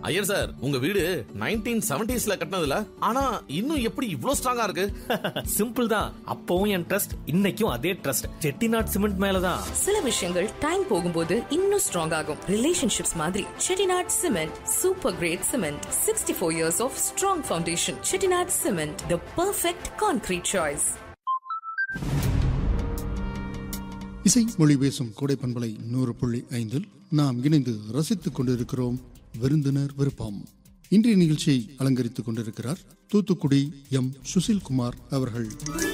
Iyer sir உங்க வீடு nineteen செவன்டிஸ்ல கட்டினதுல ஆனா இன்னும் எப்படி இவ்ளோ ஸ்ட்ராங்கா இருக்கு சிம்பிள் தான் அப்பவும் என் ட்ரஸ்ட் இன்னைக்கும் அதே ட்ரஸ்ட் செட்டிநாட் சிமெண்ட் மேலதான் சில விஷயங்கள் டைம் போகும்போது இன்னும் ஸ்ட்ராங் ஆகும் ரிலேஷன்ஷிப்ஸ் மாதிரி Chettinad cement super great cement sixty four years of strong foundation Chettinad cement the perfect concrete choice இசை மொழி பேசும் கோடை பண்பலை நூறு புள்ளி ஐந்தில் நாம் இணைந்து ரசித்துக் கொண்டிருக்கிறோம் விருந்தினர் விருப்பம் இன்றைய நிகழ்ச்சியை அலங்கரித்துக் கொண்டிருக்கிறார் தூத்துக்குடி எம் சுசில்குமார் அவர்கள்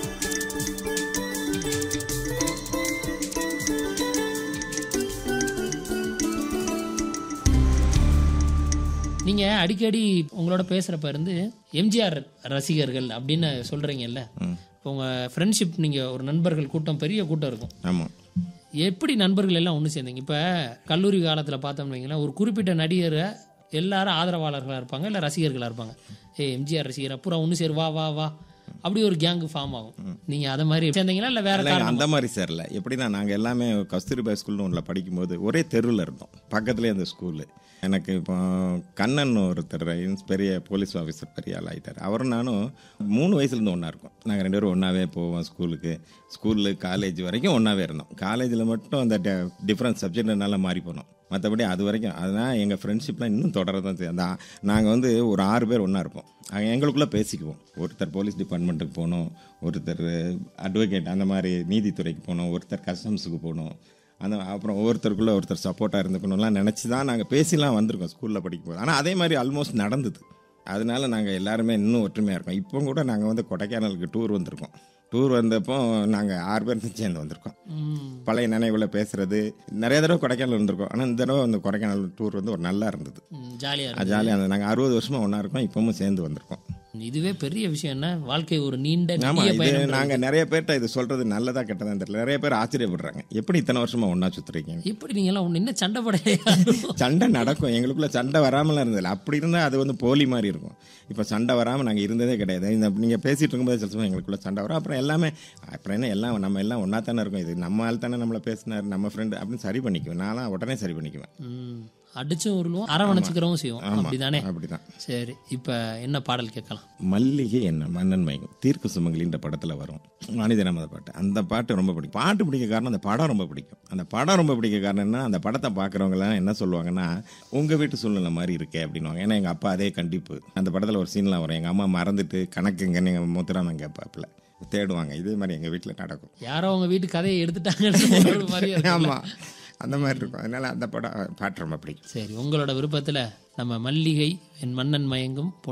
நீங்க அடிக்கடி உங்களோட பேசுறப்ப இருந்து எம்ஜிஆர் ரசிகர்கள் அப்படின்னு சொல்றீங்கல்ல இப்போ உங்க ஃப்ரெண்ட்ஷிப் நீங்க ஒரு நண்பர்கள் கூட்டம் பெரிய கூட்டம் இருக்கும் ஆமாம் எப்படி நண்பர்கள் எல்லாம் ஒன்று சேர்ந்தீங்க இப்போ கல்லூரி காலத்தில் பார்த்தோம்னு வைங்களேன் ஒரு குறிப்பிட்ட நடிகரை எல்லாரும் ஆதரவாளர்களாக இருப்பாங்க இல்லை ரசிகர்களாக இருப்பாங்க ஏ எம்ஜிஆர் ரசிகர் அப்புறம் ஒன்று சேர் வா வா வா அப்படி ஒரு கேங்கு ஃபார்ம் ஆகும் நீங்கள் அதை மாதிரி சேர்ந்தீங்களா இல்லை வேற இல்லைங்க, காரணம் அந்த மாதிரி சேரல எப்படின்னா நாங்கள் எல்லாமே கஸ்தூரிபா ஸ்கூல்னு ஒன்றில் படிக்கும்போது ஒரே தெருவில் இருந்தோம் பக்கத்துலேயே அந்த ஸ்கூலு எனக்கு இப்போ கண்ணன் ஒருத்தர் இன்ஸ் பெரிய போலீஸ் ஆஃபீஸர் பெரிய ஆள் ஆகிட்டார் அவரும் நானும் மூணு வயசுலேருந்து ஒன்றா இருக்கோம் நாங்கள் ரெண்டு பேரும் ஒன்றாவே போவோம் ஸ்கூலுக்கு ஸ்கூலு காலேஜ் வரைக்கும் ஒன்றாவே இருந்தோம் காலேஜில் மட்டும் அந்த டிஃப்ரெண்ட் சப்ஜெக்ட்னால மாறி போனோம் மற்றபடி அது வரைக்கும் அதுதான் எங்கள் ஃப்ரெண்ட்ஷிப்லாம் இன்னும் தொடர தான் செய்யும் அந்த நாங்கள் வந்து ஒரு ஆறு பேர் ஒன்றா இருப்போம் அங்க எங்களுக்குள்ளே பேசிக்குவோம் ஒருத்தர் போலீஸ் டிபார்ட்மெண்ட்டுக்கு போகணும் ஒருத்தர் அட்வொகேட் அந்த மாதிரி நீதித்துறைக்கு போகணும் ஒருத்தர் கஸ்டம்ஸுக்கு போகணும் அந்த அப்புறம் ஒவ்வொருத்தருக்குள்ளே ஒருத்தர் சப்போர்ட்டாக இருந்துக்கணும்லாம் நினச்சி தான் நாங்கள் பேசிலாம் வந்திருக்கோம் ஸ்கூலில் படிக்கும்போது ஆனால் அதே மாதிரி ஆல்மோஸ்ட் நடந்தது அதனால நாங்கள் எல்லாருமே இன்னும் ஒற்றுமையாக இருக்கோம் இப்போ கூட நாங்கள் வந்து கொடைக்கானலுக்கு டூர் வந்திருக்கோம் டூர் வந்தப்போ நாங்கள் ஆறு பேர் சேர்ந்து வந்திருக்கோம் பழைய நினைவுல பேசுறது நிறைய தடவை கொடைக்கானல் இருந்திருக்கோம் ஆனால் இந்த தடவை அந்த கொடைக்கானல் டூர் வந்து ஒரு நல்லா இருந்தது ஜாலியாக அது ஜாலியாக இருந்தது நாங்கள் அறுபது வருஷமா ஒன்றா இருக்கோம் இப்பவும் சேர்ந்து வந்திருக்கோம் இதுவே பெரிய விஷயம் என்ன வாழ்க்கை ஒரு நீண்ட ஆமா நெடிய இது பயணம் நாங்க நிறைய பேர்ட்ட இது சொல்றது நல்லதா கெட்டதான்னு தெரியல நிறைய பேர் ஆச்சரியப்படுறாங்க எப்படி இத்தனை வருஷமா ஒண்ணா சுத்துறீங்க எப்படி நீங்களாம் ஒன்று இன்னும் சண்டை படையா சண்டை நடக்கும் எங்களுக்குள்ள சண்டை வராமலாம் இருந்ததில்ல அப்படி இருந்தால் அது வந்து போலி மாதிரி இருக்கும் இப்போ சண்டை வராமல் நாங்கள் இருந்ததே கிடையாது இந்த நீங்கள் பேசிட்டு இருக்கும்போது சில சமயம் எங்களுக்குள்ள சண்டை வரும் அப்புறம் எல்லாமே அப்புறம் என்ன எல்லாம் நம்ம எல்லாம் ஒன்றா தானே இருக்கோம் இது நம்ம ஆள் தானே நம்மளை பேசினார் நம்ம ஃப்ரெண்டு அப்படின்னு சரி பண்ணிக்குவேன் நான்லாம் உடனே சரி பண்ணிக்குவேன் ம், அடிச்சும் உருளுவோம் அரவணைச்சுக்கிறவும் செய்வோம் ஆமா அப்படிதானே அப்படிதான் சரி இப்போ என்ன பாடல் கேட்கலாம் மல்லிகை என்ன மன்னன் மயங்கும் தீர்க்கு சுமங்கலின்ற படத்தில் வரும் மனிதனம் அந்த பாட்டு அந்த பாட்டு ரொம்ப பிடிக்கும் பாட்டு பிடிக்க காரணம் அந்த படம் ரொம்ப பிடிக்கும் அந்த படம் ரொம்ப பிடிக்க காரணம் என்ன அந்த படத்தை பார்க்குறவங்கலாம் என்ன சொல்லுவாங்கன்னா உங்கள் வீட்டு சூழ்நிலை மாதிரி இருக்கே அப்படின்னுவாங்க ஏன்னா எங்கள் அப்பா அதே கண்டிப்பு அந்த படத்தில் ஒரு சீன்லாம் வரும் எங்கள் அம்மா மறந்துட்டு கணக்குங்கன்னு எங்கள் முத்துராமன் கேட்பாப்புல தேடுவாங்க இதே மாதிரி எங்கள் வீட்டில் நடக்கும் யாரோ உங்க வீட்டு கதையை எடுத்துட்டாங்கன்னு ஒரு மாதிரியே இருக்குல்ல? ஆமாம் அந்த மாதிரி இருக்கும் அதனால அந்த படம் பாட்டு ரொம்ப பிடிக்கும் சரி உங்களோட விருப்பத்துல நம்ம மல்லிகை என் மன்னன் மயங்கும்